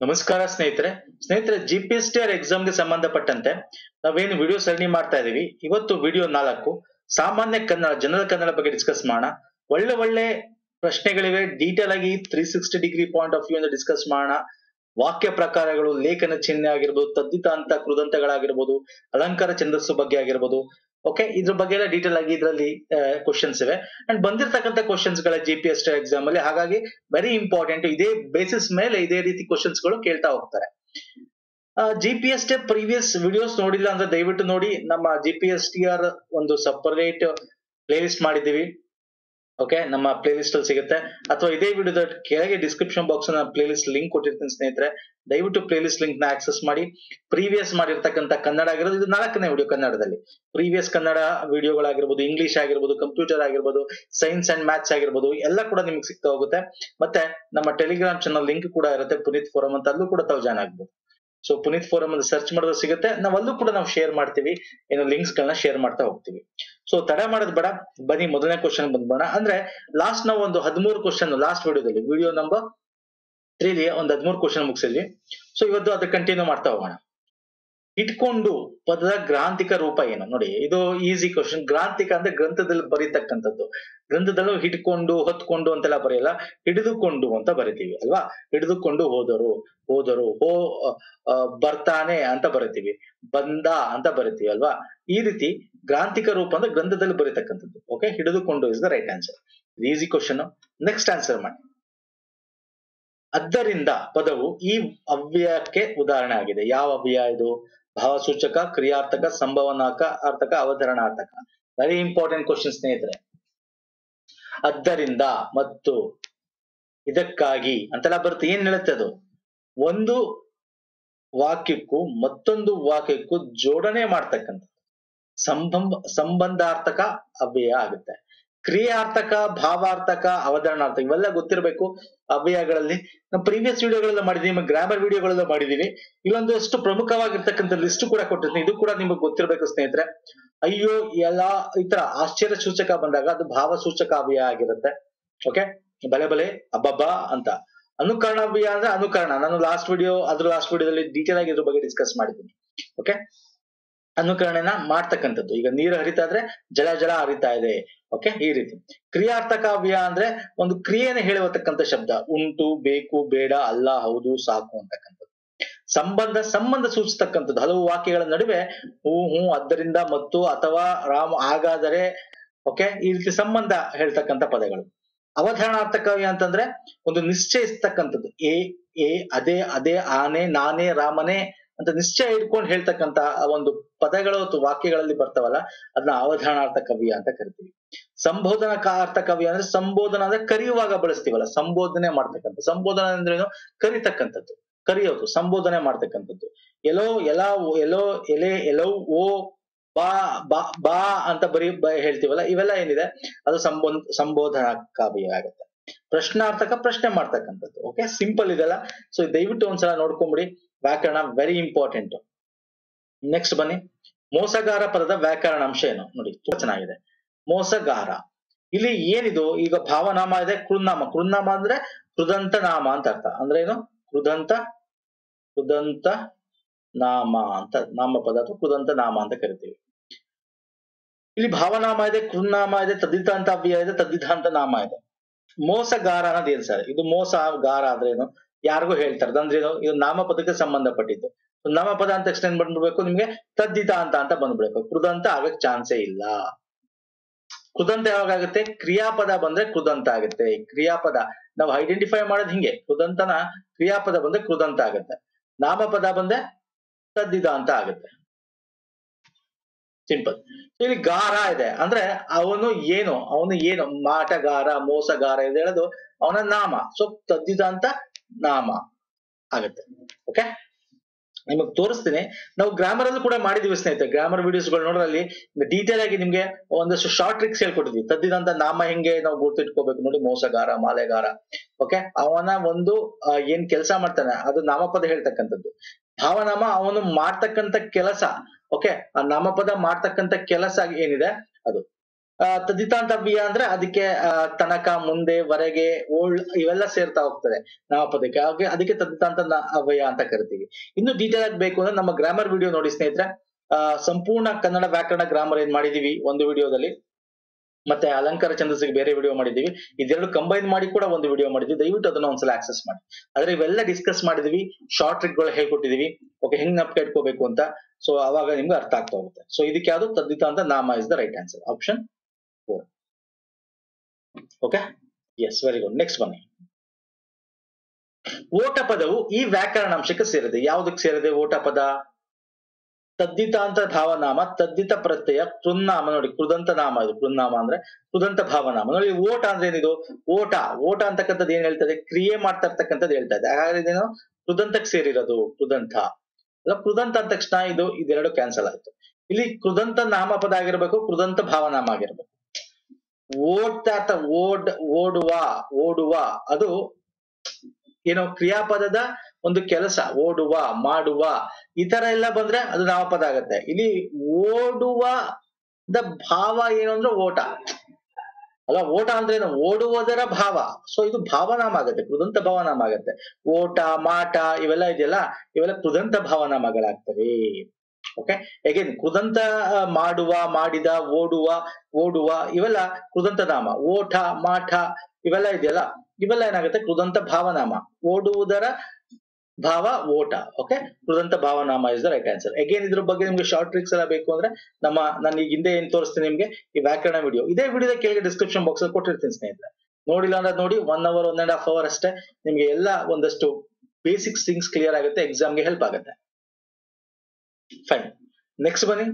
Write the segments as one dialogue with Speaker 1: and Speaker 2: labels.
Speaker 1: ನಮಸ್ಕಾರ ಸ್ನೇಹಿತರೆ ಸ್ನೇಹಿತರೆ G P S T R ಎಕ್ಸಾಮ್ಗೆ ಸಂಬಂಧಪಟ್ಟಂತೆ ನಾವೇನು ವಿಡಿಯೋ ಸರಣಿ ಮಾಡ್ತಾ ಇದೀವಿ ಇವತ್ತು ವಿಡಿಯೋ ನಾಲ್ಕು ಸಾಮಾನ್ಯ ಕನ್ನಡ ಜನರಲ್ ಕನ್ನಡ ಬಗ್ಗೆ ಡಿಸ್ಕಸ್ ಮಾಡೋಣ ಒಳ್ಳೆ ಒಳ್ಳೆ ಪ್ರಶ್ನೆಗಳಿವೆ ಡೀಟೇಲ್ ಆಗಿ three sixty degree point of view ಇಂದ ಡಿಸ್ಕಸ್ ಮಾಡೋಣ ವಾಕ್ಯ ಪ್ರಕಾರಗಳು ಲೇಖನ ಚಿಹ್ನೆ ಆಗಿರ್ಬೋದು ತದ್ದಿತಾಂತ ಕೃದಂತಗಳಾಗಿರ್ಬೋದು ಅಲಂಕಾರ ಛಂದಸ್ಸು ಬಗ್ಗೆ ಆಗಿರ್ಬೋದು ಓಕೆ ಇದ್ರ ಬಗ್ಗೆ ಎಲ್ಲ ಡೀಟೇಲ್ ಆಗಿ ಇದರಲ್ಲಿ ಕ್ವಶನ್ಸ್ ಇವೆ ಅಂಡ್ ಬಂದಿರತಕ್ಕಂತ ಕ್ವಶನ್ಸ್ ಗಳ G P S T exam ಅಲ್ಲಿ ಹಾಗಾಗಿ ವೆರಿ ಇಂಪಾರ್ಟೆಂಟ್ ಇದೇ ಬೇಸಿಸ್ ಮೇಲೆ ಇದೇ ರೀತಿ ಕ್ವಶನ್ಸ್ ಗಳು ಕೇಳ್ತಾ ಹೋಗ್ತಾರೆ G P S T previous videos ನೋಡಿಲ್ಲ ಅಂದ್ರೆ ದಯವಿಟ್ಟು ನೋಡಿ ನಮ್ಮ G P S T R ಒಂದು ಸಪರೇಟ್ ಪ್ಲೇ ಲಿಸ್ಟ್ ಮಾಡಿದೀವಿ ಓಕೆ ನಮ್ಮ ಪ್ಲೇ ಲಿಸ್ಟ್ ಅಲ್ಲಿ ಸಿಗುತ್ತೆ ಅಥವಾ ಇದೇ ವಿಡಿಯೋದ ಕೆಳಗೆ ಡಿಸ್ಕ್ರಿಪ್ಷನ್ ಬಾಕ್ಸ್ ನ ಪ್ಲೇ ಲಿಸ್ಟ್ ಲಿಂಕ್ ಕೊಟ್ಟಿರ್ತೀನಿ ಸ್ನೇಹಿತರೆ ದಯವಿಟ್ಟು ಪ್ಲೇ ಲಿಸ್ಟ್ ಲಿಂಕ್ ನ ಆಕ್ಸೆಸ್ ಮಾಡಿ ಪ್ರೀವಿಯಸ್ ಮಾಡಿರ್ತಕ್ಕಂಥ ಕನ್ನಡ ಆಗಿರೋದು ಇದು ನಾಲ್ಕನೇ ವಿಡಿಯೋ ಕನ್ನಡದಲ್ಲಿ ಪ್ರೀವಿಯಸ್ ಕನ್ನಡ ವಿಡಿಯೋಗಳಾಗಿರ್ಬೋದು ಇಂಗ್ಲಿಷ್ ಆಗಿರ್ಬೋದು ಕಂಪ್ಯೂಟರ್ ಆಗಿರ್ಬೋದು ಸೈನ್ಸ್ ಅಂಡ್ ಮ್ಯಾಥ್ಸ್ ಆಗಿರ್ಬೋದು ಎಲ್ಲ ಕೂಡ ನಿಮ್ಗೆ ಸಿಗ್ತಾ ಹೋಗುತ್ತೆ ಮತ್ತೆ ನಮ್ಮ ಟೆಲಿಗ್ರಾಮ್ ಚಾನಲ್ ಲಿಂಕ್ ಕೂಡ ಇರುತ್ತೆ ಪುನೀತ್ ಫೋರಂ ಅಂತ ಅಲ್ಲೂ ಕೂಡ ತಾವು ಜಾಯ್ನ್ ಆಗ್ಬೋದು ಸೊ ಪುನೀತ್ ಫೋರಂ ಅಂತ ಸರ್ಚ್ ಮಾಡಿದ್ರೆ ಸಿಗುತ್ತೆ ನಾವು ಅಲ್ಲೂ ಕೂಡ ನಾವು ಶೇರ್ ಮಾಡ್ತೀವಿ ಏನೋ ಲಿಂಕ್ಸ್ ಗಳನ್ನ ಶೇರ್ ಮಾಡ್ತಾ ಹೋಗ್ತೀವಿ ಸೊ ತಡ ಮಾಡೋದ್ ಬೇಡ ಬನ್ನಿ ಮೊದಲನೇ ಕ್ವಶನ್ ಬಂದ್ಬೋಣ ಅಂದ್ರೆ ಲಾಸ್ಟ್ ನಾವು ಒಂದು ಹದಿಮೂರು ಕ್ವಶನ್ ಲಾಸ್ಟ್ ವಿಡಿಯೋದಲ್ಲಿ ವಿಡಿಯೋ ನಂಬರ್ ತ್ರೀಲಿ ಒಂದು ಹದಿಮೂರು ಕ್ವಶನ್ ಮುಗಿಸಿದ್ವಿ ಸೊ ಇವತ್ತು ಅದು ಕಂಟಿನ್ಯೂ ಮಾಡ್ತಾ ಹೋಗೋಣ ಇಟ್ಕೊಂಡು ಪದದ ಗ್ರಾಂಥಿಕ ರೂಪ ಏನು ನೋಡಿ ಇದು ಈಸಿ ಕ್ವಶನ್ ಗ್ರಾಂಥಿಕ ಅಂದ್ರೆ ಗ್ರಂಥದಲ್ಲಿ ಬರೀತಕ್ಕಂಥದ್ದು ಗ್ರಂಥದಲ್ಲೂ ಹಿಡ್ಕೊಂಡು ಹೊತ್ಕೊಂಡು ಅಂತೆಲ್ಲ ಬರೆಯಲ್ಲ ಹಿಡಿದುಕೊಂಡು ಅಂತ ಬರಿತೀವಿ ಅಲ್ವಾ ಹಿಡಿದುಕೊಂಡು ಹೋದರು ಹೋದರು ಹೋ ಆ, ಬರ್ತಾನೆ ಅಂತ ಬರಿತೀವಿ ಬಂದ ಅಂತ ಬರಿತೀವಿ ಅಲ್ವಾ ಈ ರೀತಿ ಗ್ರಾಂಥಿಕ ರೂಪ ಅಂದ್ರೆ ಗ್ರಂಥದಲ್ಲಿ ಬರೀತಕ್ಕಂಥದ್ದು ಓಕೆ ಹಿಡಿದುಕೊಂಡು is the right answer easy question next answer ಮಾಡಿ ಆದ್ದರಿಂದ ಪದವು ಈ ಅವ್ಯಯಕ್ಕೆ ಉದಾಹರಣೆ ಆಗಿದೆ ಯಾವ ಅವ್ಯಯ ಇದು ಭಾವಸೂಚಕ ಕ್ರಿಯಾರ್ಥಕ ಸಂಭವನಾಕ ಅರ್ಥಕ ಅವತರಣಾರ್ಥಕ ವೆರಿ ಇಂಪಾರ್ಟೆಂಟ್ ಕ್ವಶನ್ ಸ್ನೇಹಿತರೆ ಆದ್ದರಿಂದ ಮತ್ತು ಇದಕ್ಕಾಗಿ ಅಂತೆಲ್ಲ ಬರುತ್ತೆ ಏನ್ ಹೇಳುತ್ತೆ ಅದು ಒಂದು ವಾಕ್ಯಕ್ಕೂ ಮತ್ತೊಂದು ವಾಕ್ಯಕ್ಕೂ ಜೋಡಣೆ ಮಾಡ್ತಕ್ಕಂಥದ್ದು ಸಂಬಂಧ ಸಂಬಂಧಾರ್ಥಕ ಅವ್ಯಯ ಆಗುತ್ತೆ ಕ್ರಿಯಾರ್ಥಕ ಭಾವಾರ್ಥಕ ಅವತರಣಾರ್ಥಕ ಇವೆಲ್ಲ ಗೊತ್ತಿರಬೇಕು ಅವ್ಯಯಗಳಲ್ಲಿ ನಾವು ಪ್ರೀವಿಯಸ್ ವಿಡಿಯೋಗಳೆಲ್ಲ ಮಾಡಿದೀವಿ ಗ್ರಾಮರ್ ವಿಡಿಯೋಗಳೆಲ್ಲ ಮಾಡಿದೀವಿ ಇಲ್ಲೊಂದಷ್ಟು ಪ್ರಮುಖವಾಗಿರ್ತಕ್ಕಂಥ ಲಿಸ್ಟ್ ಕೂಡ ಕೊಟ್ಟಿರ್ತೀನಿ ಇದು ಕೂಡ ನಿಮಗೆ ಗೊತ್ತಿರಬೇಕು ಸ್ನೇಹಿತರೆ ಅಯ್ಯೋ ಎಲ್ಲ ಈ ತರ ಆಶ್ಚರ್ಯ ಸೂಚಕ ಬಂದಾಗ ಅದು ಭಾವಸೂಚಕ ಅವ್ಯಯ ಆಗಿರುತ್ತೆ ಓಕೆ ಬಲೆ ಬಲೆ ಅಬ್ಬಬ್ಬ ಅಂತ ಅನುಕರಣ ಅವ್ಯಯ ಅಂದ್ರೆ ಅನುಕರಣ ನಾನು ಲಾಸ್ಟ್ ವಿಡಿಯೋ ಅದ್ರ ಲಾಸ್ಟ್ ವಿಡಿಯೋದಲ್ಲಿ ಡೀಟೇಲ್ ಆಗಿ ಇದ್ರ ಬಗ್ಗೆ ಡಿಸ್ಕಸ್ ಮಾಡಿದ್ದೀನಿ ಓಕೆ ಅನುಕರಣೆನ ಮಾಡ್ತಕ್ಕಂಥದ್ದು ಈಗ ನೀರು ಹರಿತಾ ಇದ್ರೆ ಜಲ ಜಲ ಹರಿತಾ ಇದೆ ಓಕೆ ಈ ರೀತಿ ಕ್ರಿಯಾರ್ಥಕ ಅವ್ಯಯ ಅಂದ್ರೆ ಒಂದು ಕ್ರಿಯೆನ ಹೇಳುವತಕ್ಕಂಥ ಶಬ್ದ ಉಂಟು ಬೇಕು ಬೇಡ ಅಲ್ಲ ಹೌದು ಸಾಕು ಅಂತಕ್ಕಂಥದ್ದು ಸಂಬಂಧ ಸಂಬಂಧ ಸೂಚಿಸ್ತಕ್ಕಂಥದ್ದು ಹಲವು ವಾಕ್ಯಗಳ ನಡುವೆ ಹೂ ಹೂ ಆದ್ದರಿಂದ ಮತ್ತು ಅಥವಾ ರಾಮ ಹಾಗಾದರೆ ಓಕೆ ಈ ರೀತಿ ಸಂಬಂಧ ಹೇಳ್ತಕ್ಕಂಥ ಪದಗಳು ಅವಧಾರಣಾರ್ಥಕವ್ಯ ಅಂತಂದ್ರೆ ಒಂದು ನಿಶ್ಚಯಿಸ್ತಕ್ಕಂಥದ್ದು ಎ ಎ ಅದೇ ಅದೇ ಆನೆ ನಾನೇ ರಾಮನೇ ಅಂತ ನಿಶ್ಚಯ ಇಟ್ಕೊಂಡು ಹೇಳ್ತಕ್ಕಂತ ಆ ಒಂದು ಪದಗಳು ಅಥವಾ ವಾಕ್ಯಗಳಲ್ಲಿ ಬರ್ತಾವಲ್ಲ ಅದನ್ನ ಅವಧಾರಣಾರ್ಥ ಕವ್ಯ ಅಂತ ಕರಿತೀವಿ ಸಂಬೋಧನಾ ಅರ್ಥ ಕವ್ಯ ಅಂದ್ರೆ ಸಂಬೋಧನ ಅಂದ್ರೆ ಕರೆಯುವಾಗ ಬಳಸ್ತೀವಲ್ಲ ಸಂಬೋಧನೆ ಮಾಡ್ತಕ್ಕಂಥ ಸಂಬೋಧನೆ ಅಂದ್ರೆ ಏನು ಕರಿತಕ್ಕಂಥದ್ದು ಕರೆಯೋದು ಸಂಬೋಧನೆ ಮಾಡ್ತಕ್ಕಂಥದ್ದು ಎಲ್ಲೋ ಎಲ ಎಲ್ಲೋ ಎಲೆ ಎಲ್ಲೋ ಓ ಬಾ ಬಾ ಬಾ ಅಂತ ಬರೀ ಬ- ಹೇಳ್ತೀವಲ್ಲ ಇವೆಲ್ಲ ಏನಿದೆ ಅದು ಸಂಬೋ ಸಂಬೋಧನಾ ಕಾವ್ಯ ಆಗುತ್ತೆ ಪ್ರಶ್ನಾರ್ಥಕ ಪ್ರಶ್ನೆ ಮಾಡ್ತಕ್ಕಂಥದ್ದು ಓಕೆ ಸಿಂಪಲ್ ಇದೆಲ್ಲ ಸೊ ದಯವಿಟ್ಟು ಒಂದ್ಸಲ ನೋಡ್ಕೊಂಬಿಡಿ ವ್ಯಾಕರಣ ವೆರಿ ಇಂಪಾರ್ಟೆಂಟ್ ನೆಕ್ಸ್ಟ್ ಬನ್ನಿ ಮೋಸಗಾರ ಪದದ ವ್ಯಾಕರಣ ಅಂಶ ಏನು ನೋಡಿ ತುಂಬಾ ಚೆನ್ನಾಗಿದೆ ಮೋಸಗಾರ ಇಲ್ಲಿ ಏನಿದು ಈಗ ಭಾವನಾಮ ಇದೆ ಕೃನ್ನಾಮ ಕೃನ್ನಾಮ ಅಂದ್ರೆ ಕೃದಂತ ನಾಮ ಅಂತ ಅರ್ಥ ಅಂದ್ರೆ ಏನು ಕೃದಂತ ಕೃದಂತ ನಾಮ ಅಂತ ನಾಮಪದ ಅಥವಾ ಕೃದಂತ ನಾಮ ಅಂತ ಕರಿತೀವಿ ಇಲ್ಲಿ ಭಾವನಾಮ ಇದೆ ಕೃನ್ನಾಮ ಇದೆ ತದ್ದಿತಾಂತ ಅವ್ಯಯ ಇದೆ ತದ್ದಿತಾಂತ ನಾಮ ಇದೆ ಮೋಸಗಾರ ಅನ್ನೋದು ಏನ್ ಸರ್ ಇದು ಮೋಸ ಗಾರ ಅಂದ್ರೆ ಏನು ಯಾರಿಗೂ ಹೇಳ್ತಾರೆ ಅಂದ್ರೆ ಏನು ಇದು ನಾಮಪದಕ್ಕೆ ಸಂಬಂಧಪಟ್ಟಿದ್ದು ನಾಮಪದ ಅಂತ ತಕ್ಷಣ ಏನ್ ಬಂದ್ಬಿಡ್ಬೇಕು ನಿಮ್ಗೆ ತದ್ದಿತ ಅಂತ ಅಂತ ಬಂದ್ಬಿಡ್ಬೇಕು ಕೃದಂತ ಆಗಕ್ ಚಾನ್ಸೇ ಇಲ್ಲ ಕೃದಂತ ಯಾವಾಗ ಆಗುತ್ತೆ ಕ್ರಿಯಾಪದ ಬಂದ್ರೆ ಕೃದಂತ ಆಗುತ್ತೆ ಕ್ರಿಯಾಪದ ನಾವು ಐಡೆಂಟಿಫೈ ಮಾಡೋದು ಹಿಂಗೆ ಕೃದಂತನ ಕ್ರಿಯಾಪದ ಬಂದ್ರೆ ಕೃದಂತ ಆಗುತ್ತೆ ನಾಮಪದ ಬಂದ್ರೆ ತದ್ದಿದ ಅಂತ ಆಗುತ್ತೆ ಸಿಂಪಲ್ ಇಲ್ಲಿ ಗಾರ ಇದೆ ಅಂದ್ರೆ ಅವನು ಏನು ಅವನು ಏನು ಮಾಟಗಾರ ಮೋಸಗಾರ ಇದು ಹೇಳೋದು ಅವನ ನಾಮ ಸೊ ತದ್ದಿದ ಅಂತ ನಾಮ ಆಗುತ್ತೆ ಓಕೆ ನಿಮಗೆ ತೋರಿಸ್ತೀನಿ ನಾವು ಗ್ರಾಮರ್ ಅಲ್ಲೂ ಕೂಡ ಮಾಡಿದೀವಿ ಸ್ನೇಹಿತರೆ ಗ್ರಾಮರ್ ವಿಡಿಯೋಸ್ ಗಳು ನೋಡ್ರಲ್ಲಿ ಡೀಟೇಲ್ ಆಗಿ ನಿಮ್ಗೆ ಒಂದಷ್ಟು ಶಾರ್ಟ್ ಟ್ರಿಕ್ಸ್ ಹೇಳ್ಕೊಟ್ಟಿದ್ವಿ ತದ್ದಿದಂತ ನಾಮ ಹೆಂಗೆ ನಾವು ಗುರ್ತಿಟ್ಕೋಬೇಕು ನೋಡಿ ಮೋಸಗಾರ ಮಾಲೆಗಾರ ಓಕೆ ಅವನ ಒಂದು ಆ, ಏನ್ ಕೆಲಸ ಮಾಡ್ತಾನೆ ಅದು ನಾಮಪದ ಹೇಳ್ತಕ್ಕಂಥದ್ದು ಭಾವನಾಮ ಅವನು ಮಾಡ್ತಕ್ಕಂಥ ಕೆಲಸ ಓಕೆ ಆ ನಾಮಪದ ಮಾಡ್ತಕ್ಕಂಥ ಕೆಲಸ ಏನಿದೆ ಅದು ಆ, ತದ್ದಿತಾಂತ ಅವ್ಯಯ ಅಂದ್ರೆ ಅದಕ್ಕೆ ಆ, ತನಕ ಮುಂದೆ ವರೆಗೆ ಓಳ್ ಇವೆಲ್ಲ ಸೇರ್ತಾ ಹೋಗ್ತದೆ ನಾಮಪದಕ್ಕೆ ಹಾಗೆ ಅದಕ್ಕೆ ತದ್ದಿತಾಂತ ನ- ಅವ್ಯಯ ಅಂತ ಕರಿತೀವಿ ಇನ್ನು ಡೀಟೇಲ್ ಆಗಿ ಬೇಕು ಅಂದ್ರೆ ನಮ್ಮ ಗ್ರಾಮರ್ ವಿಡಿಯೋ ನೋಡಿ ಸ್ನೇಹಿತರೆ ಆ, ಸಂಪೂರ್ಣ ಕನ್ನಡ ವ್ಯಾಕರಣ ಗ್ರಾಮರ್ ಏನ್ ಮಾಡಿದೀವಿ ಒಂದು ವಿಡಿಯೋದಲ್ಲಿ ಮತ್ತೆ ಅಲಂಕಾರ ಛಂದಸ್ಸಿಗೆ ಬೇರೆ ವಿಡಿಯೋ ಮಾಡಿದೀವಿ ಇದೆರಡು ಕಂಬೈನ್ ಮಾಡಿ ಕೂಡ ಒಂದು ವಿಡಿಯೋ ಮಾಡಿದ್ವಿ ದಯವಿಟ್ಟು ಅದನ್ನ ಒಂದ್ಸಲ ಆಕ್ಸೆಸ್ ಮಾಡಿ ಆದ್ರೆ ಇವೆಲ್ಲ ಡಿಸ್ಕಸ್ ಮಾಡಿದ್ವಿ ಶಾರ್ಟ್ ಟ್ರಿಕ್ ಗಳು ಹೇಳ್ಕೊಟ್ಟಿದೀವಿ ಓಕೆ ಹೆಂಗ್ ನಪ್ಕ ಇಟ್ಕೋಬೇಕು ಅಂತ ಸೊ ಅವಾಗ ನಿಮ್ಗೆ ಅರ್ಥ ಆಗ್ತಾ ಹೋಗುತ್ತೆ ಸೊ ಇದಕ್ಕೆ ಯಾವುದು ತದ್ದಿತ ಅಂತ ನಾಮ is the right answer option four okay yes very good next ಬನ್ನಿ ಓಟ ಪದವು ಈ ವ್ಯಾಕರಣಾಂಶಕ್ಕೆ ಸೇರಿದೆ ಯಾವುದಕ್ಕೆ ಸೇರಿದೆ ಓಟ ಪದ ತದ್ದಿತಾಂತ ಭಾವನಾಮ ತದ್ದಿತ ಪ್ರತ್ಯಯ ಕೃನ್ನಾಮ ನೋಡಿ ಕೃದಂತ ನಾಮ ಇದು ಕೃನ್ನಾಮ ಅಂದ್ರೆ ಕೃದಂತ ಭಾವನಾಮ ನೋಡಿ ಓಟ ಅಂದ್ರೆ ಏನಿದು ಓಟ ಓಟ ಅಂತಕ್ಕಂಥದ್ದು ಏನ್ ಹೇಳ್ತದೆ ಕ್ರಿಯೆ ಮಾಡ್ತಾ ಇರ್ತಕ್ಕಂಥದ್ದು ಹೇಳ್ತಾ ಇದೆ ಹಾಗಾದ್ರೆ ಇದೇನು ಕೃದಂತಕ್ಕೆ ಸೇರಿರೋದು ಕೃದಂತ ಅಲ್ಲ ಕೃದಂತ ಅಂದ ತಕ್ಷಣ ಇದು ಇದೆರಡು ಕ್ಯಾನ್ಸಲ್ ಆಯ್ತು ಇಲ್ಲಿ ಕೃದಂತ ನಾಮಪದ ಆಗಿರ್ಬೇಕು ಕೃದಂತ ಭಾವನಾಮ ಆಗಿರ್ಬೇಕು ಓಡ್ತಾ ಇರ್ತ- ಓಡ್ ಓಡುವ ಓಡುವ ಅದು ಏನು ಕ್ರಿಯಾಪದದ ಒಂದು ಕೆಲಸ ಓಡುವ ಮಾಡುವ ಈ ತರ ಎಲ್ಲ ಬಂದ್ರೆ ಅದು ನಾಮಪದ ಆಗತ್ತೆ ಇಲ್ಲಿ ಓಡುವ ದ ಭಾವ ಏನು ಅಂದ್ರೆ ಓಟ ಅಲ್ಲ ಓಟ ಅಂದ್ರೆ ಏನು ಓಡುವುದರ ಭಾವ ಸೊ ಇದು ಭಾವನಾಮ ಆಗತ್ತೆ ಕೃದಂತ ಭಾವನಾಮ ಆಗತ್ತೆ ಓಟ ಮಾಟ ಇವೆಲ್ಲ ಇದೆಯಲ್ಲ ಇವೆಲ್ಲ ಕೃದಂತ ಭಾವನಾಮಗಳಾಗ್ತವೆ ಓಕೆ ಹೇಗೇನ್ ಕೃದಂತ ಆ, ಮಾಡುವ ಮಾಡಿದ ಓಡುವ ಓಡುವ ಇವೆಲ್ಲ ಕೃದಂತ ನಾಮ ಓಟ ಮಾಠ ಇವೆಲ್ಲ ಇದೆಯಲ್ಲ ಇವೆಲ್ಲ ಏನಾಗುತ್ತೆ ಕೃದಂತ ಭಾವನಾಮ ಓಡುವುದರ ಭಾವ ಓಟ ಓಕೆ ಕೃದಂತ ಭಾವನಾಮ is the right answer again ಇದ್ರ ಬಗ್ಗೆ ನಿಮ್ಗೆ ಶಾರ್ಟ್ ಟ್ರಿಕ್ಸ್ ಎಲ್ಲ ಬೇಕು ಅಂದ್ರೆ ನಮ್ಮ ನಾನು ಈಗ ಹಿಂದೆ ಏನ್ ತೋರಿಸ್ತೀನಿ ನಿಮ್ಗೆ ಈ ವ್ಯಾಕರಣ ವಿಡಿಯೋ ಇದೇ ವಿಡಿಯೋದ ಕೆಳಗೆ ಡಿಸ್ಕ್ರಿಪ್ಷನ್ ಬಾಕ್ಸ್ ಅಲ್ಲಿ ಕೊಟ್ಟಿರ್ತೀನಿ ಸ್ನೇಹಿತರೆ ನೋಡಿಲ್ಲ ಅಂದ್ರೆ ನೋಡಿ one hour one and half hour ಅಷ್ಟೇ ನಿಮ್ಗೆ ಎಲ್ಲ ಒಂದಷ್ಟು ಬೇಸಿಕ್ಸ್ ಥಿಂಗ್ಸ್ ಕ್ಲಿಯರ್ ಆಗುತ್ತೆ ಎಕ್ಸಾಮ್ಗೆ ಹೆಲ್ಪ್ ಆಗುತ್ತೆ ಫೈನ್ ನೆಕ್ಸ್ಟ್ ಬನ್ನಿ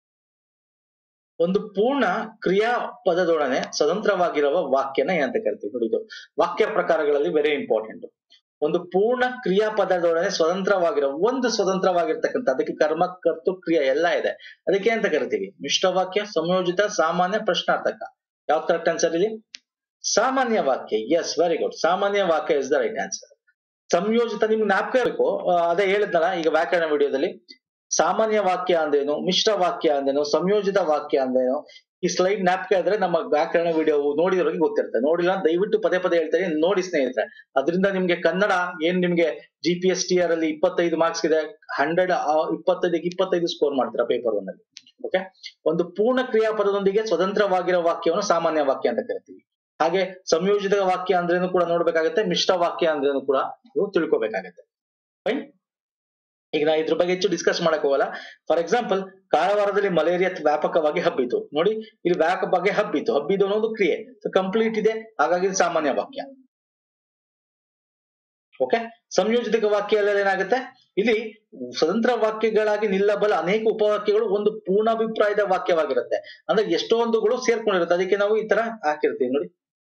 Speaker 1: ಒಂದು ಪೂರ್ಣ ಕ್ರಿಯಾ ಪದದೊಡನೆ ಸ್ವತಂತ್ರವಾಗಿರುವ ವಾಕ್ಯನ ಏನಂತ ಕರಿತೀವಿ ನೋಡಿ ಇದು ವಾಕ್ಯ ಪ್ರಕಾರಗಳಲ್ಲಿ ವೆರಿ ಇಂಪಾರ್ಟೆಂಟ್ ಒಂದು ಪೂರ್ಣ ಕ್ರಿಯಾಪದದೊಡನೆ ಸ್ವತಂತ್ರವಾಗಿರೋ ಒಂದು ಸ್ವತಂತ್ರವಾಗಿರ್ತಕ್ಕಂಥ ಅದಕ್ಕೆ ಕರ್ಮ ಕರ್ತು ಕ್ರಿಯೆ ಎಲ್ಲ ಇದೆ ಅದಕ್ಕೆ ಅಂತ ಕರಿತೀವಿ ಮಿಶ್ರವಾಕ್ಯ ಸಂಯೋಜಿತ ಸಾಮಾನ್ಯ ಪ್ರಶ್ನಾರ್ಥಕ ಯಾವ ಕರೆಕ್ಟ್ ಆನ್ಸರ್ ಇಲ್ಲಿ ಸಾಮಾನ್ಯ ವಾಕ್ಯ ಎಸ್ ವೆರಿ ಗುಡ್ ಸಾಮಾನ್ಯ ವಾಕ್ಯ ಇಸ್ ದ ರೈಟ್ ಆನ್ಸರ್ ಸಂಯೋಜಿತ ನಿಮ್ಗೆ ಜ್ಞಾಪಕ ಇರಬೇಕು ಆ, ಅದೇ ಹೇಳಿದ್ನಲ್ಲ ಈಗ ವ್ಯಾಕರಣ ವಿಡಿಯೋದಲ್ಲಿ ಸಾಮಾನ್ಯ ವಾಕ್ಯ ಅಂದ್ರೇನು ಮಿಶ್ರ ವಾಕ್ಯ ಅಂದ್ರೇನು ಸಂಯೋಜಿತ ವಾಕ್ಯ ಅಂದ್ರೇನು ಈ ಸ್ಲೈಡ್ ಜ್ಞಾಪಕ ಇದ್ರೆ ನಮ್ಮ ವ್ಯಾಕರಣ ವಿಡಿಯೋ ನೋಡಿದವ್ರಿಗೆ ಗೊತ್ತಿರುತ್ತೆ ನೋಡಿಲ್ಲ ಅಂದ್ರೆ ದಯವಿಟ್ಟು ಪದೇ ಪದೇ ಹೇಳ್ತಾರೆ ನೋಡಿ ಸ್ನೇಹಿತರೆ ಅದರಿಂದ ನಿಮ್ಗೆ ಕನ್ನಡ ಏನ್ ನಿಮ್ಗೆ G P S T R ಅಲ್ಲಿ ಇಪ್ಪತ್ತೈದು ಮಾರ್ಕ್ಸ್ ಇದೆ ಹಂಡ್ರೆಡ್ ಇಪ್ಪತ್ತೈದಕ್ಕೆ ಇಪ್ಪತ್ತೈದು ಸ್ಕೋರ್ ಮಾಡ್ತೀರಾ ಪೇಪರ್ ಒನ್ ಅಲ್ಲಿ ಓಕೆ ಒಂದು ಪೂರ್ಣ ಕ್ರಿಯಾಪದದೊಂದಿಗೆ ಸ್ವತಂತ್ರವಾಗಿರೋ ವಾಕ್ಯವನ್ನು ಸಾಮಾನ್ಯ ವಾಕ್ಯ ಅಂತ ಕರಿತೀವಿ ಹಾಗೆ ಸಂಯೋಜಿತ ವಾಕ್ಯ ಅಂದ್ರೇನು ಕೂಡ ನೋಡ್ಬೇಕಾಗತ್ತೆ ಮಿಶ್ರ ವಾಕ್ಯ ಅಂದ್ರೇನು ಕೂಡ ನೀವು ತಿಳ್ಕೊಬೇಕಾಗತ್ತೆ ಫೈನ್ ಈಗ ನಾ ಇದ್ರ ಬಗ್ಗೆ ಹೆಚ್ಚು ಡಿಸ್ಕಸ್ ಮಾಡಕ್ ಹೋಗಲ್ಲ ಫಾರ್ ಎಕ್ಸಾಂಪಲ್ ಕಾರವಾರದಲ್ಲಿ ಮಲೇರಿಯಾ ವ್ಯಾಪಕವಾಗಿ ಹಬ್ಬಿತು ನೋಡಿ ಇಲ್ಲಿ ವ್ಯಾಪಕವಾಗಿ ಹಬ್ಬಿತು ಹಬ್ಬಿದು ಅನ್ನೋದು ಕ್ರಿಯೆ ಕಂಪ್ಲೀಟ್ ಇದೆ ಹಾಗಾಗಿ ಇದು ಸಾಮಾನ್ಯ ವಾಕ್ಯ ಓಕೆ ಸಂಯೋಜಿತ ವಾಕ್ಯಗಳಲ್ಲಿ ಏನಾಗುತ್ತೆ ಇಲ್ಲಿ ಸ್ವತಂತ್ರ ವಾಕ್ಯಗಳಾಗಿ ನಿಲ್ಲಬಲ್ಲ ಅನೇಕ ಉಪವಾಕ್ಯಗಳು ಒಂದು ಪೂರ್ಣಾಭಿಪ್ರಾಯದ ವಾಕ್ಯವಾಗಿರುತ್ತೆ ಅಂದ್ರೆ ಎಷ್ಟೊಂದುಗಳು ಸೇರ್ಕೊಂಡಿರುತ್ತೆ ಅದಕ್ಕೆ ನಾವು ಈ ತರ ಹಾಕಿರ್ತೀವಿ ನೋಡಿ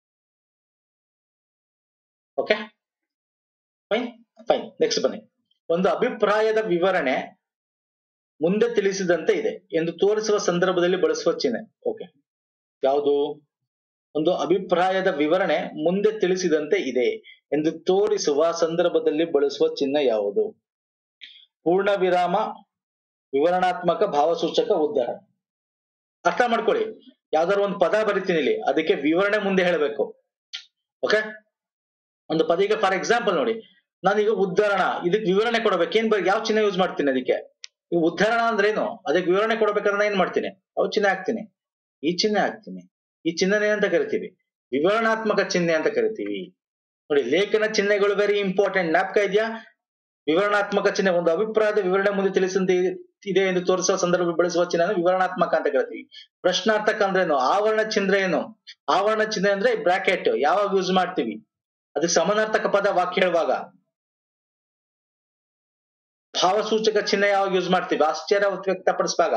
Speaker 1: ಓಕೆ ಫೈನ್ ಫೈನ್ ನೆಕ್ಸ್ಟ್ ಬನ್ನಿ ಒಂದು ಅಭಿಪ್ರಾಯದ ವಿವರಣೆ ಮುಂದೆ ತಿಳಿಸಿದಂತೆ ಇದೆ ಎಂದು ತೋರಿಸುವ ಸಂದರ್ಭದಲ್ಲಿ ಬಳಸುವ ಚಿಹ್ನೆ ಓಕೆ ಯಾವುದು ಒಂದು ಅಭಿಪ್ರಾಯದ ವಿವರಣೆ ಮುಂದೆ ತಿಳಿಸಿದಂತೆ ಇದೆ ಎಂದು ತೋರಿಸುವ ಸಂದರ್ಭದಲ್ಲಿ ಬಳಸುವ ಚಿಹ್ನೆ ಯಾವುದು ಪೂರ್ಣ ವಿರಾಮ ವಿವರಣಾತ್ಮಕ ಭಾವಸೂಚಕ ಉದ್ಧಾರ ಅರ್ಥ ಮಾಡ್ಕೊಳ್ಳಿ ಯಾವ್ದಾದ್ರು ಒಂದು ಪದ ಬರಿತೀನಿ ಇಲ್ಲಿ ಅದಕ್ಕೆ ವಿವರಣೆ ಮುಂದೆ ಹೇಳಬೇಕು ಓಕೆ ಒಂದು ಪದ ಈಗ ಫಾರ್ ಎಕ್ಸಾಂಪಲ್ ನೋಡಿ ನಾನೀಗ ಉದ್ಧರಣ ಇದಕ್ಕೆ ವಿವರಣೆ ಕೊಡಬೇಕು ಏನ್ ಬ- ಯಾವ ಚಿಹ್ನೆ ಯೂಸ್ ಮಾಡ್ತೀನಿ ಅದಕ್ಕೆ ಈ ಉದ್ಧರಣ ಅಂದ್ರೆ ಏನು ಅದಕ್ಕೆ ವಿವರಣೆ ಕೊಡಬೇಕಾದ್ರೆ ನಾನು ಏನ್ ಮಾಡ್ತೀನಿ ಅವ್ ಚಿಹ್ನೆ ಹಾಕ್ತೀನಿ ಈ ಚಿಹ್ನೆ ಹಾಕ್ತೀನಿ ಈ ಚಿಹ್ನೆ ಅಂತ ಕರಿತೀವಿ ವಿವರಣಾತ್ಮಕ ಚಿಹ್ನೆ ಅಂತ ಕರಿತೀವಿ ನೋಡಿ ಲೇಖನ ಚಿಹ್ನೆಗಳು ವೆರಿ ಇಂಪಾರ್ಟೆಂಟ್ ಜ್ಞಾಪಕ ಇದೆಯಾ ವಿವರಣಾತ್ಮಕ ಚಿಹ್ನೆ ಒಂದು ಅಭಿಪ್ರಾಯದ ವಿವರಣೆ ಮುಂದೆ ತಿಳಿಸಂತೆ ಇದೆ ಎಂದು ತೋರಿಸುವ ಸಂದರ್ಭ ಬಳಸುವ ಚಿಹ್ನೆ ವಿವರಣಾತ್ಮಕ ಅಂತ ಕರಿತೀವಿ ಪ್ರಶ್ನಾರ್ಥಕ ಅಂದ್ರೆ ಏನು ಆವರಣ ಚಿಹ್ನೆ ಏನು ಆವರಣ ಚಿಹ್ನೆ ಅಂದ್ರೆ ಬ್ರಾಕೆಟ್ ಯಾವಾಗ ಯೂಸ್ ಮಾಡ್ತೀವಿ ಅದಕ್ಕೆ ಸಮಾನಾರ್ಥಕ ಪದ ವಾಕ್ಯ ಹೇಳುವಾಗ ಭಾವಸೂಚಕ ಚಿಹ್ನೆ ಯಾವಾಗ ಯೂಸ್ ಮಾಡ್ತೀವಿ ಆಶ್ಚರ್ಯ ವ್ಯಕ್ತಪಡಿಸುವಾಗ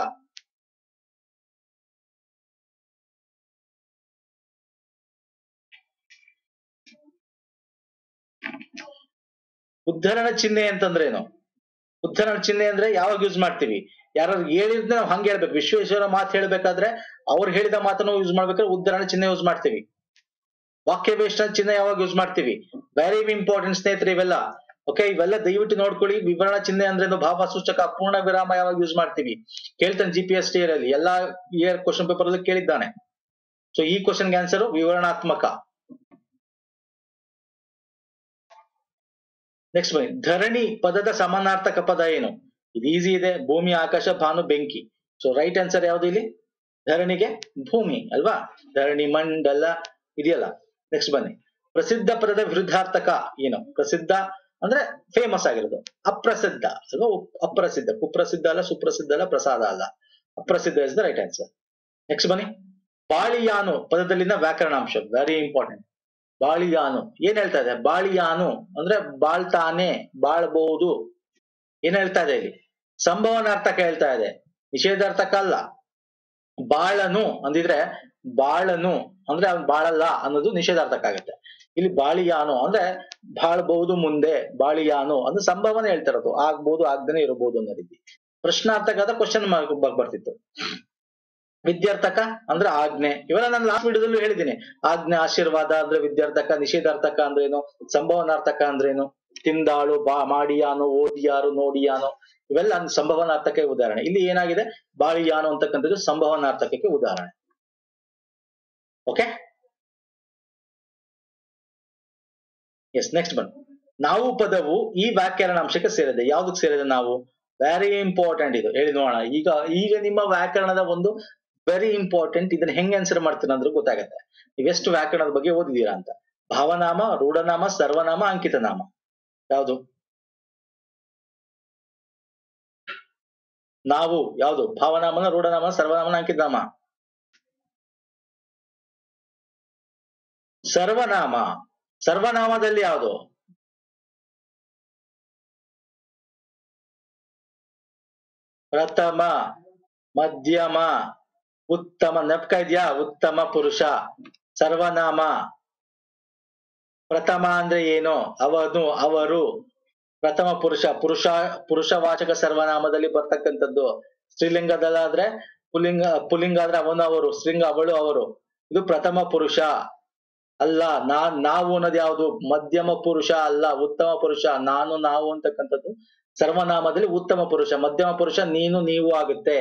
Speaker 1: ಉದ್ಧರಣ ಚಿಹ್ನೆ ಅಂತಂದ್ರೇನು ಉದ್ಧರಣ ಚಿಹ್ನೆ ಅಂದ್ರೆ ಯಾವಾಗ ಯೂಸ್ ಮಾಡ್ತೀವಿ ಯಾರು ಹೇಳಿದ್ರೆ ನಾವು ಹಂಗೆ ಹೇಳ್ಬೇಕು ವಿಶ್ವೇಶ್ವರ ಮಾತು ಹೇಳ್ಬೇಕಾದ್ರೆ ಅವ್ರು ಹೇಳಿದ ಮಾತನ್ನು ಯೂಸ್ ಮಾಡ್ಬೇಕಾದ್ರೆ ಉದ್ಧರಣ ಚಿಹ್ನೆ ಯೂಸ್ ಮಾಡ್ತೀವಿ ವಾಕ್ಯ ವೇಷ್ಟನ ಚಿಹ್ನೆ ಯಾವಾಗ ಯೂಸ್ ಮಾಡ್ತೀವಿ ವೆರಿ ಇಂಪಾರ್ಟೆಂಟ್ ಸ್ನೇಹಿತರೆ ಇವೆಲ್ಲ ಓಕೆ ಇವೆಲ್ಲ ದಯವಿಟ್ಟು ನೋಡ್ಕೊಳ್ಳಿ ವಿವರಣ ಚಿಹ್ನೆ ಅಂದ್ರೆ ಭಾವ ಸೂಚಕ ಪೂರ್ಣ ವಿರಾಮ ಯಾವಾಗ ಯೂಸ್ ಮಾಡ್ತೀವಿ ಕೇಳ್ತಾನೆ ಜಿ ಪಿ ಎಸ್ ಟಿ ಅಲ್ಲಿ ಎಲ್ಲಾ ಇಯರ್ ಕ್ವಶನ್ ಪೇಪರ್ ಅಲ್ಲಿ ಕೇಳಿದ್ದಾನೆ ಸೊ ಈ ಕ್ವಶನ್ಗೆ ಆನ್ಸರ್ ವಿವರಣಾತ್ಮಕ ನೆಕ್ಸ್ಟ್ ಬನ್ನಿ ಧರಣಿ ಪದದ ಸಮಾನಾರ್ಥಕ ಪದ ಏನು ಇದು ಈಸಿ ಇದೆ ಭೂಮಿ ಆಕಾಶ ಭಾನು ಬೆಂಕಿ ಸೊ ರೈಟ್ ಆನ್ಸರ್ ಯಾವ್ದು ಇಲ್ಲಿ ಧರಣಿಗೆ ಭೂಮಿ ಅಲ್ವಾ ಧರಣಿ ಮಂಡಲ ಇದೆಯಲ್ಲ ನೆಕ್ಸ್ಟ್ ಬನ್ನಿ ಪ್ರಸಿದ್ಧ ಪದದ ವಿರುದ್ಧಾರ್ಥಕ ಏನು ಪ್ರಸಿದ್ಧ ಅಂದ್ರೆ ಫೇಮಸ್ ಆಗಿರೋದು ಅಪ್ರಸಿದ್ಧ ಅಲ್ವಾ ಉಪ್- ಅಪ್ರಸಿದ್ಧ ಕುಪ್ರಸಿದ್ಧ ಅಲ್ಲ ಸುಪ್ರಸಿದ್ಧ ಅಲ್ಲ ಪ್ರಸಾದ ಅಲ್ಲ ಅಪ್ರಸಿದ್ಧ is the right answer next ಬನ್ನಿ ಬಾಳಿಯಾನು ಪದದಲ್ಲಿನ ವ್ಯಾಕರಣಾಂಶ ವೆರಿ ಇಂಪಾರ್ಟೆಂಟ್ ಬಾಳಿಯಾನು ಏನ್ ಹೇಳ್ತಾ ಇದೆ ಬಾಳಿಯಾನು ಅಂದ್ರೆ ಬಾಳ್ತಾನೆ ಬಾಳ್ಬಹುದು ಏನ್ ಹೇಳ್ತಾ ಇದೆ ಇಲ್ಲಿ ಸಂಭವನಾರ್ಥಕ ಹೇಳ್ತಾ ಇದೆ ನಿಷೇಧಾರ್ಥಕ ಅಲ್ಲ ಬಾಳನು ಅಂದಿದ್ರೆ ಬಾಳನು ಅಂದ್ರೆ ಅವ್ನು ಬಾಳಲ್ಲ ಅನ್ನೋದು ನಿಷೇಧಾರ್ಥಕ ಆಗುತ್ತೆ ಇಲ್ಲಿ ಬಾಳಿಯಾನು ಅಂದ್ರೆ ಬಾಳ್ಬಹುದು ಮುಂದೆ ಬಾಳಿಯಾನು ಅಂದ್ರೆ ಸಂಭವನೆ ಹೇಳ್ತಾ ಇರೋದು ಆಗ್ಬಹುದು ಆಗ್ದೇನೆ ಇರಬಹುದು ಅನ್ನೋ ರೀತಿ ಪ್ರಶ್ನಾರ್ಥಕದ ಕ್ವಶನ್ ಮಾರ್ಕ್ ಬರ್ತಿತ್ತು ವಿದ್ಯಾರ್ಥಕ ಅಂದ್ರೆ ಆಜ್ಞೆ ಇವೆಲ್ಲ ನಾನು ಲಾಸ್ಟ್ ವಿಡಿಯೋದಲ್ಲೂ ಹೇಳಿದ್ದೀನಿ ಆಜ್ಞೆ ಆಶೀರ್ವಾದ ಅಂದ್ರೆ ವಿದ್ಯಾರ್ಥಕ ನಿಷೇಧಾರ್ಥಕ ಅಂದ್ರೇನು ಸಂಭವನಾರ್ಥಕ ಅಂದ್ರೇನು ತಿಂದಾಳು ಬಾ ಮಾಡಿಯಾನು ಓದಿಯಾರು ನೋಡಿಯಾನು ಇವೆಲ್ಲ ಸಂಭವನಾರ್ಥಕ ಉದಾಹರಣೆ ಇಲ್ಲಿ ಏನಾಗಿದೆ ಬಾಳಿಯಾನು ಅಂತಕ್ಕಂಥದ್ದು ಸಂಭವನಾರ್ಥಕಕ್ಕೆ ಉದಾಹರಣೆ ಓಕೆ ಎಸ್ ನೆಕ್ಸ್ಟ್ ಬನ್ ನಾವು ಪದವು ಈ ವ್ಯಾಕರಣಾಂಶಕ್ಕೆ ಸೇರಿದೆ ಯಾವ್ದಕ್ಕೆ ಸೇರಿದೆ ನಾವು ವೆರಿ ಇಂಪಾರ್ಟೆಂಟ್ ಇದು ಹೇಳಿ ನೋಡೋಣ ಈಗ ಈಗ ನಿಮ್ಮ ವ್ಯಾಕರಣದ ಒಂದು ವೆರಿ ಇಂಪಾರ್ಟೆಂಟ್ ಇದನ್ನ ಹೆಂಗ್ ಆನ್ಸರ್ ಮಾಡ್ತೀರ ಅಂದ್ರೆ ಗೊತ್ತಾಗತ್ತೆ ನೀವೆಷ್ಟು ವ್ಯಾಕರಣದ ಬಗ್ಗೆ ಓದಿದೀರಾ ಅಂತ ಭಾವನಾಮ ರೂಢನಾಮ ಸರ್ವನಾಮ ಅಂಕಿತ ನಾಮ ಯಾವುದು ನಾವು ಯಾವುದು ಭಾವನಾಮನ ರೂಢನಾಮ ಸರ್ವನಾಮನ ಅಂಕಿತ ನಾಮ ಸರ್ವನಾಮ ಸರ್ವನಾಮದಲ್ಲಿ ಯಾವುದು ಪ್ರಥಮ ಮಧ್ಯಮ ಉತ್ತಮ ನೆಪ್ಕ ಇದೆಯಾ ಉತ್ತಮ ಪುರುಷ ಸರ್ವನಾಮ ಪ್ರಥಮ ಅಂದ್ರೆ ಏನು ಅವನು ಅವರು ಪ್ರಥಮ ಪುರುಷ ಪುರುಷ ಪುರುಷವಾಚಕ ಸರ್ವನಾಮದಲ್ಲಿ ಬರ್ತಕ್ಕಂಥದ್ದು ಸ್ತ್ರೀಲಿಂಗದಲ್ಲಾದ್ರೆ ಪುಲ್ಲಿಂಗ ಪುಲ್ಲಿಂಗ ಆದ್ರೆ ಅವನು ಅವರು ಸ್ತ್ರೀಲಿಂಗ ಅವಳು ಅವರು ಇದು ಪ್ರಥಮ ಪುರುಷ ಅಲ್ಲ ನಾ ನಾವು ಅನ್ನೋದು ಯಾವುದು ಮಧ್ಯಮ ಪುರುಷ ಅಲ್ಲ ಉತ್ತಮ ಪುರುಷ ನಾನು ನಾವು ಅಂತಕ್ಕಂಥದ್ದು ಸರ್ವನಾಮದಲ್ಲಿ ಉತ್ತಮ ಪುರುಷ ಮಧ್ಯಮ ಪುರುಷ ನೀನು ನೀವು ಆಗುತ್ತೆ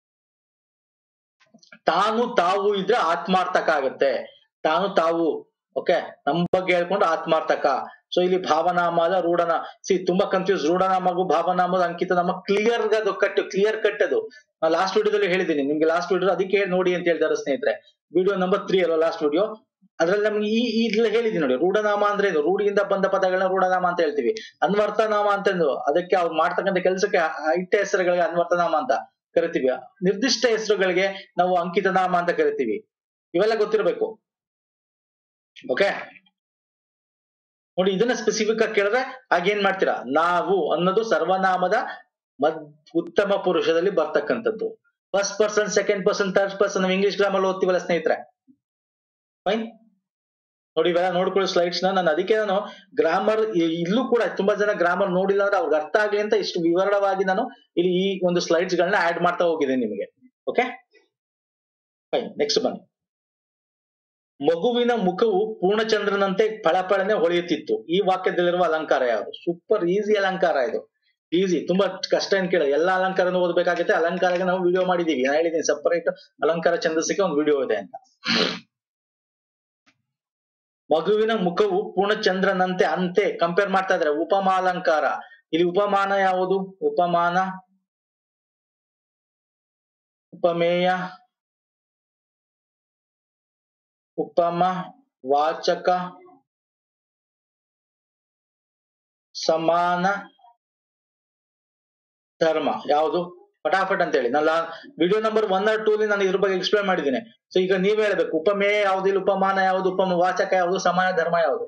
Speaker 1: ತಾನು ತಾವು ಇದ್ರೆ ಆತ್ಮಾರ್ಥಕ ಆಗುತ್ತೆ ತಾನು ತಾವು ಓಕೆ ನಮ್ ಬಗ್ಗೆ ಹೇಳ್ಕೊಂಡು ಆತ್ಮಾರ್ಥಕ ಸೊ ಇಲ್ಲಿ ಭಾವನಾಮ ಅಲ್ಲ ರೂಢನ ಸಿ ತುಂಬಾ ಕನ್ಫ್ಯೂಸ್ ರೂಢನಾಮಗೂ ಭಾವನಾಮದ ಅಂಕಿತ ನಮ್ಮ ಕ್ಲಿಯರ್ ಅದು ಕಟ್ ಕ್ಲಿಯರ್ ಕಟ್ ಅದು ನಾ ಲಾಸ್ಟ್ ವಿಡಿಯೋದಲ್ಲಿ ಹೇಳಿದ್ದೀನಿ ನಿಮ್ಗೆ ಲಾಸ್ಟ್ ವಿಡಿಯೋ ಅದಕ್ಕೆ ನೋಡಿ ಅಂತ ಹೇಳಿದಾರೆ ಸ್ನೇಹಿತರೆ ವಿಡಿಯೋ ನಂಬರ್ ತ್ರೀ ಅಲ್ವಾ ಲಾಸ್ಟ್ ವಿಡಿಯೋ ಅದ್ರಲ್ಲಿ ನಮ್ಗೆ ಈ ಇದ್ರಲ್ಲಿ ಹೇಳಿದೀನಿ ನೋಡಿ ರೂಢನಾಮ ಅಂದ್ರೆ ಏನು ರೂಢಿಯಿಂದ ಬಂದ ಪದಗಳನ್ನ ರೂಢನಾಮ ಅಂತ ಹೇಳ್ತೀವಿ ಅನ್ವರ್ಥನಾಮ ಅಂತಂದು ಅದಕ್ಕೆ ಅವ್ರು ಮಾಡ್ತಕ್ಕಂಥ ಕೆಲಸಕ್ಕೆ ಇಟ್ಟ ಹೆಸರುಗಳಿಗೆ ಅನ್ವರ್ಥನಾಮ ಅಂತ ಕರಿತೀವಿ ನಿರ್ದಿಷ್ಟ ಹೆಸರುಗಳಿಗೆ ನಾವು ಅಂಕಿತ ನಾಮ ಅಂತ ಕರಿತೀವಿ ಇವೆಲ್ಲ ಗೊತ್ತಿರಬೇಕು ಓಕೆ ನೋಡಿ ಇದನ್ನ ಸ್ಪೆಸಿಫಿಕ್ ಆಗಿ ಕೇಳಿದ್ರೆ ಆಗೇನ್ ಮಾಡ್ತೀರಾ ನಾವು ಅನ್ನೋದು ಸರ್ವನಾಮದ ಮದ್ ಉತ್ತಮ ಪುರುಷದಲ್ಲಿ ಬರ್ತಕ್ಕಂಥದ್ದು first person second person third person ನಾವು ಇಂಗ್ಲಿಷ್ ಗ್ರಾಮರ್ ಓದ್ತೀವಲ್ಲ ಸ್ನೇಹಿತರೆ ಫೈನ್ ನೋಡಿ ಇವೆಲ್ಲ ನೋಡ್ಕೊಳ್ಳಿ ಸ್ಲೈಡ್ಸ್ ನ ನಾನು ಅದಕ್ಕೆ ನಾನು ಗ್ರಾಮರ್ ಇಲ್ಲೂ ಕೂಡ ತುಂಬಾ ಜನ ಗ್ರಾಮರ್ ನೋಡಿಲ್ಲ ಅಂದ್ರೆ ಅವ್ರಿಗೆ ಅರ್ಥ ಆಗ್ಲಿ ಅಂತ ಇಷ್ಟು ವಿವರವಾಗಿ ನಾನು ಇಲ್ಲಿ ಈ ಒಂದು ಸ್ಲೈಡ್ಸ್ ಗಳನ್ನ ಆಡ್ ಮಾಡ್ತಾ ಹೋಗಿದ್ದೀನಿ ನಿಮಗೆ ಓಕೆ ಫೈನ್ ನೆಕ್ಸ್ಟ್ ಬನ್ನಿ ಮಗುವಿನ ಮುಖವು ಪೂರ್ಣಚಂದ್ರನಂತೆ ಫಳಫಳನೆ ಹೊಳೆಯುತ್ತಿತ್ತು ಈ ವಾಕ್ಯದಲ್ಲಿರುವ ಅಲಂಕಾರ ಯಾವುದು ಸೂಪರ್ ಈಸಿ ಅಲಂಕಾರ ಇದು ಈಸಿ ತುಂಬಾ ಕಷ್ಟ ಏನ್ ಕೇಳ ಎಲ್ಲಾ ಅಲಂಕಾರನೂ ಓದ್ಬೇಕಾಗುತ್ತೆ ಅಲಂಕಾರಕ್ಕೆ ನಾವು ವಿಡಿಯೋ ಮಾಡಿದೀವಿ ನಾನು ಹೇಳಿದ್ದೀನಿ ಸಪರೇಟ್ ಅಲಂಕಾರ ಛಂದಸ್ಸಿಗೆ ಒಂದು ವಿಡಿಯೋ ಇದೆ ಅಂತ ಮಗುವಿನ ಮುಖವು ಪೂರ್ಣಚಂದ್ರನಂತೆ ಅಂತೆ ಕಂಪೇರ್ ಮಾಡ್ತಾ ಇದ್ರೆ ಉಪಮಾಲಂಕಾರ ಇಲ್ಲಿ ಉಪಮಾನ ಯಾವುದು ಉಪಮಾನ ಉಪಮೇಯ ಉಪಮ ವಾಚಕ ಸಮಾನ ಧರ್ಮ ಯಾವುದು ಫಟಾಫಟ್ ಅಂತ ಹೇಳಿ ನಾನು video number one or two ನಾನು ಇದ್ರ ಬಗ್ಗೆ ಎಕ್ಸ್ಪ್ಲೇನ್ ಮಾಡಿದ್ದೀನಿ ಸೊ ಈಗ ನೀವ್ ಹೇಳ್ಬೇಕು ಉಪಮೇಯ ಯಾವ್ದು ಇಲ್ಲಿ ಉಪಮಾನ ಯಾವುದು ಉಪಮ ವಾಚಕ ಯಾವುದು ಸಮಾನ ಧರ್ಮ ಯಾವುದು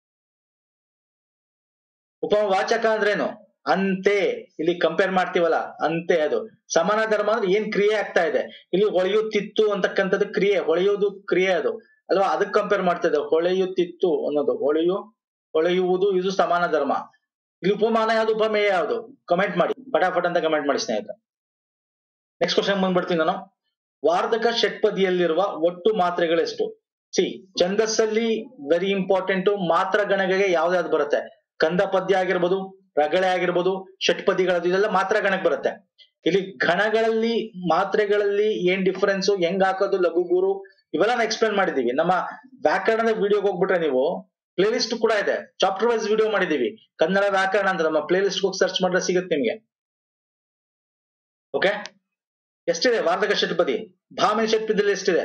Speaker 1: ಉಪಮ ವಾಚಕ ಅಂದ್ರೇನು ಅಂತೆ ಇಲ್ಲಿ ಕಂಪೇರ್ ಮಾಡ್ತೀವಲ್ಲ ಅಂತೆ ಅದು ಸಮಾನ ಧರ್ಮ ಅಂದ್ರೆ ಏನ್ ಕ್ರಿಯೆ ಆಗ್ತಾ ಇದೆ ಇಲ್ಲಿ ಹೊಳೆಯುತ್ತಿತ್ತು ಅಂತಕ್ಕಂಥದ್ದು ಕ್ರಿಯೆ ಹೊಳೆಯುವುದು ಕ್ರಿಯೆ ಅದು ಅಲ್ವಾ ಅದಕ್ಕೆ ಕಂಪೇರ್ ಮಾಡ್ತಿದ್ದೆ ಹೊಳೆಯುತ್ತಿತ್ತು ಅನ್ನೋದು ಹೊಳೆಯು ಹೊಳೆಯುವುದು ಇದು ಸಮಾನ ಧರ್ಮ ಇಲ್ಲಿ ಉಪಮಾನ ಯಾವುದು ಉಪಮೇಯ ಯಾವುದು ಕಮೆಂಟ್ ಮಾಡಿ ಫಟಾಫಟ್ ಅಂತ ಕಮೆಂಟ್ ಮಾಡಿ ಸ್ನೇಹಿತರೆ ನೆಕ್ಸ್ಟ್ ಕ್ವಶನ್ ಬಂದ್ಬಿಡ್ತೀನಿ ನಾನು ವಾರ್ಧಕ ಷಟ್ಪದಿಯಲ್ಲಿರುವ ಒಟ್ಟು ಮಾತ್ರೆಗಳೆಷ್ಟು ಸಿ ಛಂದಸ್ಸಲ್ಲಿ ವೆರಿ ಇಂಪಾರ್ಟೆಂಟ್ ಮಾತ್ರ ಗಣಗಳಿಗೆ ಯಾವ್ದಾವ್ದು ಬರುತ್ತೆ ಕಂದ ಪದ್ಯ ಆಗಿರ್ಬೋದು ರಗಳೆ ಆಗಿರ್ಬೋದು ಷಟ್ಪದಿಗಳದ್ದು ಇದೆಲ್ಲ ಮಾತ್ರ ಗಣಕ್ಕೆ ಬರುತ್ತೆ ಇಲ್ಲಿ ಗಣಗಳಲ್ಲಿ ಮಾತ್ರೆಗಳಲ್ಲಿ ಏನ್ ಡಿಫರೆನ್ಸ್ ಹೆಂಗ್ ಹಾಕೋದು ಲಘು ಗುರು ಇವೆಲ್ಲ ಎಕ್ಸ್ಪ್ಲೇನ್ ಮಾಡಿದೀವಿ ನಮ್ಮ ವ್ಯಾಕರಣದ ವಿಡಿಯೋಗೆ ಹೋಗ್ಬಿಟ್ರೆ ನೀವು ಪ್ಲೇ ಲಿಸ್ಟ್ ಕೂಡ ಇದೆ ಚಾಪ್ಟರ್ ವೈಸ್ ವಿಡಿಯೋ ಮಾಡಿದೀವಿ ಕನ್ನಡ ವ್ಯಾಕರಣ ಅಂತ ನಮ್ಮ ಪ್ಲೇ ಲಿಸ್ಟ್ ಹೋಗಿ ಸರ್ಚ್ ಮಾಡಿದ್ರೆ ಸಿಗುತ್ತೆ ನಿಮ್ಗೆ ಓಕೆ ಎಷ್ಟಿದೆ ವಾರ್ಧಕ ಷಟ್ಪದಿ ಭಾಮಿನಿ ಷಟ್ಪದಿಯಲ್ಲಿ ಎಷ್ಟಿದೆ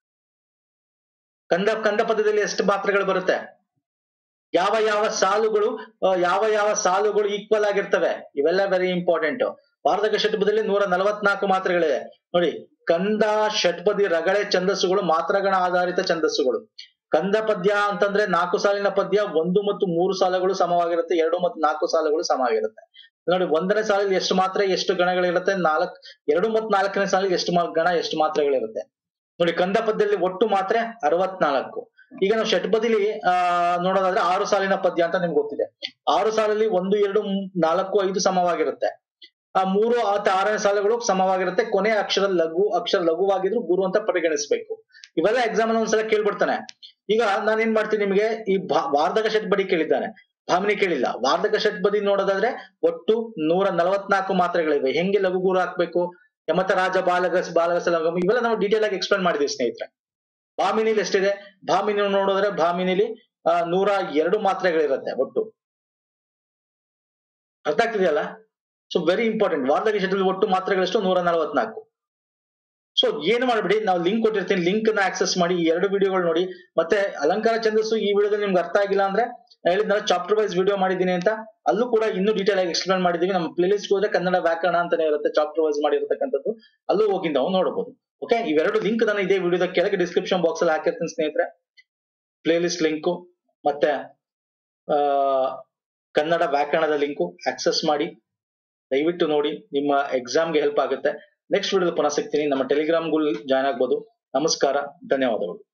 Speaker 1: ಕಂದ ಕಂದ ಪದದಲ್ಲಿ ಎಷ್ಟು ಮಾತ್ರೆಗಳು ಬರುತ್ತೆ ಯಾವ ಯಾವ ಸಾಲುಗಳು ಆ, ಯಾವ ಯಾವ ಸಾಲುಗಳು ಈಕ್ವಲ್ ಆಗಿರ್ತವೆ ಇವೆಲ್ಲ ವೆರಿ ಇಂಪಾರ್ಟೆಂಟ್ ವಾರ್ಧಕ ಷಟ್ಪದಿಯಲ್ಲಿ ನೂರ ನಲವತ್ನಾಲ್ಕು ಮಾತ್ರೆಗಳಿದೆ ನೋಡಿ ಕಂದ ಷಟ್ಪದಿ ರಗಳೆ ಛಂದಸ್ಸುಗಳು ಮಾತ್ರಗಣ ಆಧಾರಿತ ಛಂದಸ್ಸುಗಳು ಕಂದ ಪದ್ಯ ಅಂತಂದ್ರೆ ನಾಲ್ಕು ಸಾಲಿನ ಪದ್ಯ ಒಂದು ಮತ್ತು ಮೂರು ಸಾಲುಗಳು ಸಮವಾಗಿರುತ್ತೆ ಎರಡು ಮತ್ತು ನಾಲ್ಕು ಸಾಲುಗಳು ಸಮವಾಗಿರುತ್ತೆ ನೋಡಿ ಒಂದನೇ ಸಾಲಿಗೆ ಎಷ್ಟು ಮಾತ್ರೆ ಎಷ್ಟು ಗಣಗಳಿರುತ್ತೆ ನಾಲ್ಕು ಎರಡು ಮತ್ತು ನಾಲ್ಕನೇ ಸಾಲಿಗೆ ಎಷ್ಟು ಮಾ- ಗಣ ಎಷ್ಟು ಮಾತ್ರೆಗಳಿರುತ್ತೆ ನೋಡಿ ಕಂದ ಪದ್ಯದಲ್ಲಿ ಒಟ್ಟು ಮಾತ್ರೆ ಅರವತ್ನಾಲ್ಕು ಈಗ ನಾವು ಷಟ್ಪದಿಲಿ ಆ ನೋಡೋದಾದ್ರೆ ಆರು ಸಾಲಿನ ಪದ್ಯ ಅಂತ ನಿಮ್ಗೆ ಗೊತ್ತಿದೆ ಆರು ಸಾಲಲ್ಲಿ ಒಂದು ಎರಡು ಮೂರ್, ನಾಲ್ಕು ಐದು ಸಮವಾಗಿರುತ್ತೆ ಆ ಮೂರು ಅಥವಾ ಆರನೇ ಸಾಲುಗಳು ಸಮವಾಗಿರುತ್ತೆ ಕೊನೆಯ ಅಕ್ಷರ ಲಘು ಅಕ್ಷರ ಲಘುವಾಗಿದ್ರು ಗುರು ಅಂತ ಪರಿಗಣಿಸಬೇಕು ಇವೆಲ್ಲ ಎಕ್ಸಾಮ್ ಅಲ್ಲಿ ಒಂದ್ಸಲ ಕೇಳ್ಬಿಡ್ತಾನೆ ಈಗ ನಾನು ಏನ್ ಮಾಡ್ತೀನಿ ನಿಮಗೆ ಈ ಭಾ- ವಾರ್ಧಕ ಷಟ್ಪದಿ ಕೇಳಿದ್ದಾನೆ ಭಾಮಿನಿ ಕೇಳಿಲ್ಲ ವಾರ್ಧಕ ಷಟ್ಪದಿ ನೋಡೋದಾದ್ರೆ ಒಟ್ಟು ನೂರ ನಲವತ್ನಾಲ್ಕು ಮಾತ್ರೆಗಳಿವೆ ಹೆಂಗೆ ಲಘು ಗುರು ಹಾಕ್ಬೇಕು ಯಮತ ರಾಜ ಬಾಲಗಸ್ ಬಾಲಗಸ ಲಗಮ ಇವೆಲ್ಲ ನಾವು ಡೀಟೇಲ್ ಆಗಿ ಎಕ್ಸ್ಪ್ಲೇನ್ ಮಾಡಿದೀವಿ ಸ್ನೇಹಿತರೆ ಭಾಮಿನಿಲಿ ಎಷ್ಟಿದೆ ಭಾಮಿನಿ ನೋಡಿದ್ರೆ ಭಾಮಿನಿಲಿ ಆ, ನೂರ ಎರಡು ಮಾತ್ರೆಗಳಿರುತ್ತೆ ಒಟ್ಟು ಅರ್ಥ ಆಗ್ತಿದೆಯಲ್ಲ ಸೊ ವೆರಿ ಇಂಪಾರ್ಟೆಂಟ್ ವಾರ್ಧಕ ಷಟ್ಪದಿ ಒಟ್ಟು ಮಾತ್ರೆಗಳಷ್ಟು ನೂರ ನಲವತ್ನಾಲ್ಕು ಸೊ ಏನು ಮಾಡ್ಬಿಡಿ ನಾವು ಲಿಂಕ್ ಕೊಟ್ಟಿರ್ತೀನಿ ಲಿಂಕ್ ನ ಆಕ್ಸೆಸ್ ಮಾಡಿ ಈ ಎರಡು ವಿಡಿಯೋಗಳು ನೋಡಿ ಮತ್ತೆ ಅಲಂಕಾರ ಛಂದಸ್ಸು ಈ ವಿಡಿಯೋದಲ್ಲಿ ನಿಮ್ಗೆ ಅರ್ಥ ಆಗಿಲ್ಲ ಅಂದ್ರೆ ನಾನು ಹೇಳಿದ್ನಲ್ಲ ಚಾಪ್ಟರ್ ವೈಸ್ ವಿಡಿಯೋ ಮಾಡಿದ್ದೀನಿ ಅಂತ ಅಲ್ಲೂ ಕೂಡ ಇನ್ನೂ ಡೀಟೇಲ್ ಆಗಿ ಎಕ್ಸ್ಪ್ಲೇನ್ ಮಾಡಿದೀವಿ ನಮ್ಮ ಪ್ಲೇಲಿಸ್ಟ್ ಹೋದ್ರೆ ಕನ್ನಡ ವ್ಯಾಕರಣ ಅಂತಾನೆ ಇರುತ್ತೆ ಚಾಪ್ಟರ್ ವೈಸ್ ಮಾಡಿರ್ತಕ್ಕಂಥದ್ದು ಅಲ್ಲೂ ಹೋಗಿ ನಾವು ನೋಡಬಹುದು ಓಕೆ ಇವೆರಡು ಲಿಂಕ್ ನಾನು ಇದೇ ವಿಡಿಯೋದ ಕೆಳಗೆ ಡಿಸ್ಕ್ರಿಪ್ಷನ್ ಬಾಕ್ಸ್ ಅಲ್ಲಿ ಹಾಕಿರ್ತೀನಿ ಸ್ನೇಹಿತರೆ ಪ್ಲೇಲಿಸ್ಟ್ ಲಿಂಕು ಮತ್ತೆ ಆ ಕನ್ನಡ ವ್ಯಾಕರಣದ ಲಿಂಕು ಆಕ್ಸೆಸ್ ಮಾಡಿ ದಯವಿಟ್ಟು ನೋಡಿ ನಿಮ್ಮ ಎಕ್ಸಾಮ್ಗೆ ಹೆಲ್ಪ್ ಆಗುತ್ತೆ ನೆಕ್ಸ್ಟ್ ವಿಡಿಯೋದಲ್ಲಿ ಪುನಃ ಸಿಗ್ತೀನಿ ನಮ್ಮ ಟೆಲಿಗ್ರಾಮ್ ಜಾಯ್ನ್ ಆಗ್ಬೋದು ನಮಸ್ಕಾರ ಧನ್ಯವಾದಗಳು